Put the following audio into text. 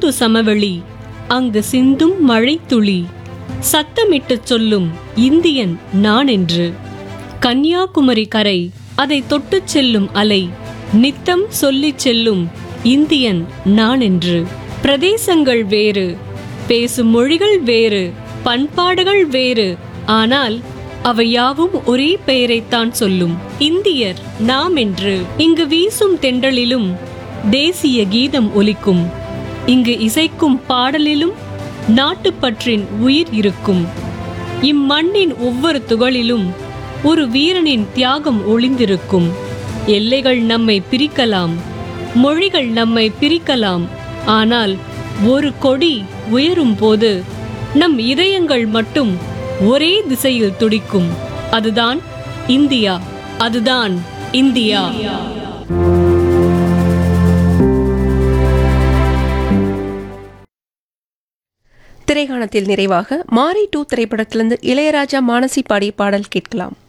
சிந்து சமவெளி அங்கு சிந்தும் மழைத்துளி சத்தமிட்டுச் சொல்லும் இந்தியன் நான் என்று கன்னியாகுமரி கரை அதை தொட்டுச் செல்லும் அலை நித்தம் சொல்லிச் செல்லும் இந்தியன் நான் என்று பிரதேசங்கள் வேறு பேசும் மொழிகள் வேறு பண்பாடுகள் வேறு ஆனால் அவை யாவும் ஒரே பெயரைத்தான் சொல்லும் இந்தியர் நாம் என்று இங்கு வீசும் தென்றலிலும் தேசிய கீதம் ஒலிக்கும் இங்கு இசைக்கும் பாடலிலும் நாட்டுப்பற்றின் உயிர் இருக்கும் இம்மண்ணின் ஒவ்வொரு துகளிலும் ஒரு வீரனின் தியாகம் ஒளிந்திருக்கும் எல்லைகள் நம்மை பிரிக்கலாம் மொழிகள் நம்மை பிரிக்கலாம் ஆனால் ஒரு கொடி உயரும் போது நம் இதயங்கள் மட்டும் ஒரே திசையில் துடிக்கும் அதுதான் இந்தியா அதுதான் இந்தியா திரைகாணத்தில் நிறைவாக மாரி டூ திரைப்படத்திலிருந்து இளையராஜா மானசி பாடிய பாடல் கேட்கலாம்